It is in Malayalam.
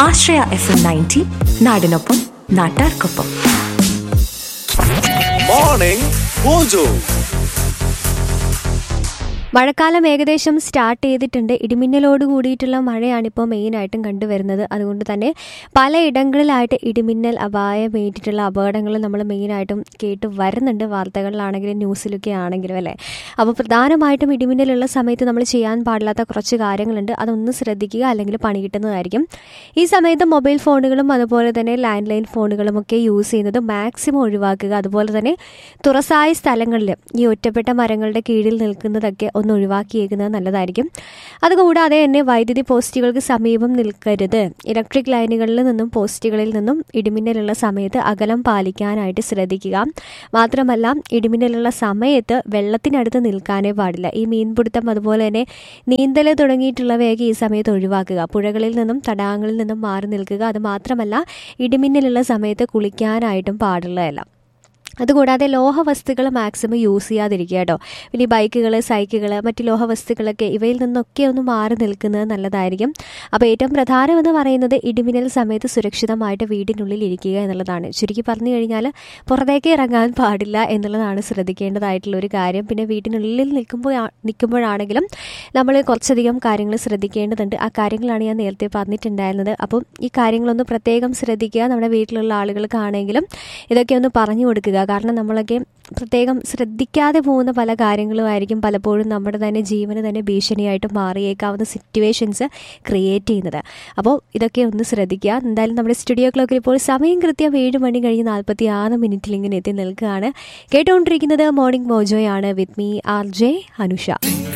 ആശ്രയ എഫ് എം നയൻറ്റി നാടിനൊപ്പം നാട്ടാർക്കൊപ്പം മോർണിംഗ് മോജോ മഴക്കാലം ഏകദേശം സ്റ്റാർട്ട് ചെയ്തിട്ടുണ്ട് ഇടിമിന്നലോട് കൂടിയിട്ടുള്ള മഴയാണിപ്പോൾ മെയിനായിട്ടും കണ്ടുവരുന്നത് അതുകൊണ്ട് തന്നെ പലയിടങ്ങളിലായിട്ട് ഇടിമിന്നൽ അപായമേറ്റിട്ടുള്ള അപകടങ്ങൾ നമ്മൾ മെയിനായിട്ടും കേട്ട് വരുന്നുണ്ട് വാർത്തകളിലാണെങ്കിലും ന്യൂസിലൊക്കെ ആണെങ്കിലും അല്ലേ അപ്പോൾ പ്രധാനമായിട്ടും ഇടിമിന്നലുള്ള സമയത്ത് നമ്മൾ ചെയ്യാൻ പാടില്ലാത്ത കുറച്ച് കാര്യങ്ങളുണ്ട് അതൊന്ന് ശ്രദ്ധിക്കുക അല്ലെങ്കിൽ പണി കിട്ടുന്നതായിരിക്കും ഈ സമയത്ത് മൊബൈൽ ഫോണുകളും അതുപോലെ തന്നെ ലാൻഡ് ലൈൻ ഫോണുകളും ഒക്കെ യൂസ് ചെയ്യുന്നത് മാക്സിമം ഒഴിവാക്കുക അതുപോലെ തന്നെ തുറസായ സ്ഥലങ്ങളിൽ ഈ ഒറ്റപ്പെട്ട മരങ്ങളുടെ കീഴിൽ നിൽക്കുന്നതൊക്കെ ഒന്ന് ഒഴിവാക്കിയേക്കുന്നത് നല്ലതായിരിക്കും അതുകൂടാതെ തന്നെ വൈദ്യുതി പോസ്റ്റുകൾക്ക് സമീപം നിൽക്കരുത് ഇലക്ട്രിക് ലൈനുകളിൽ നിന്നും പോസ്റ്റുകളിൽ നിന്നും ഇടിമിന്നലുള്ള സമയത്ത് അകലം പാലിക്കാനായിട്ട് ശ്രദ്ധിക്കുക മാത്രമല്ല ഇടിമിന്നലുള്ള സമയത്ത് വെള്ളത്തിനടുത്ത് നിൽക്കാനേ പാടില്ല ഈ മീൻപിടുത്തം അതുപോലെ തന്നെ നീന്തൽ തുടങ്ങിയിട്ടുള്ളവയൊക്കെ ഈ സമയത്ത് ഒഴിവാക്കുക പുഴകളിൽ നിന്നും തടാകങ്ങളിൽ നിന്നും മാറി നിൽക്കുക അത് മാത്രമല്ല ഇടിമിന്നലുള്ള സമയത്ത് കുളിക്കാനായിട്ടും പാടുള്ളതല്ല അതുകൂടാതെ ലോഹവസ്തുക്കൾ മാക്സിമം യൂസ് ചെയ്യാതിരിക്കുക കേട്ടോ പിന്നെ ഈ ബൈക്കുകൾ സൈക്കിളുകൾ മറ്റ് ലോഹവസ്തുക്കളൊക്കെ ഇവയിൽ നിന്നൊക്കെ ഒന്ന് മാറി നിൽക്കുന്നത് നല്ലതായിരിക്കും അപ്പോൾ ഏറ്റവും പ്രധാനമെന്ന് പറയുന്നത് ഇടിമിന്നൽ സമയത്ത് സുരക്ഷിതമായിട്ട് വീടിനുള്ളിൽ ഇരിക്കുക എന്നുള്ളതാണ് ചുരുക്കി പറഞ്ഞു കഴിഞ്ഞാൽ പുറത്തേക്ക് ഇറങ്ങാൻ പാടില്ല എന്നുള്ളതാണ് ശ്രദ്ധിക്കേണ്ടതായിട്ടുള്ള ഒരു കാര്യം പിന്നെ വീട്ടിനുള്ളിൽ നിൽക്കുമ്പോൾ നിൽക്കുമ്പോഴാണെങ്കിലും നമ്മൾ കുറച്ചധികം കാര്യങ്ങൾ ശ്രദ്ധിക്കേണ്ടതുണ്ട് ആ കാര്യങ്ങളാണ് ഞാൻ നേരത്തെ പറഞ്ഞിട്ടുണ്ടായിരുന്നത് അപ്പം ഈ കാര്യങ്ങളൊന്ന് പ്രത്യേകം ശ്രദ്ധിക്കുക നമ്മുടെ വീട്ടിലുള്ള ആളുകൾക്കാണെങ്കിലും ഇതൊക്കെ ഒന്ന് പറഞ്ഞു കൊടുക്കുക കാരണം നമ്മളൊക്കെ പ്രത്യേകം ശ്രദ്ധിക്കാതെ പോകുന്ന പല കാര്യങ്ങളുമായിരിക്കും പലപ്പോഴും നമ്മുടെ തന്നെ ജീവന് തന്നെ ഭീഷണിയായിട്ട് മാറിയേക്കാവുന്ന സിറ്റുവേഷൻസ് ക്രിയേറ്റ് ചെയ്യുന്നത് അപ്പോൾ ഇതൊക്കെ ഒന്ന് ശ്രദ്ധിക്കുക എന്തായാലും നമ്മുടെ സ്റ്റുഡിയോ ക്ലോക്കിൽ ഇപ്പോൾ സമയം കൃത്യം ഏഴ് മണി കഴിഞ്ഞ് നാൽപ്പത്തി ആറ് മിനിറ്റിൽ ഇങ്ങനെ എത്തി നിൽക്കുകയാണ് കേട്ടുകൊണ്ടിരിക്കുന്നത് മോർണിംഗ് മോജോയാണ് with me R J Anusha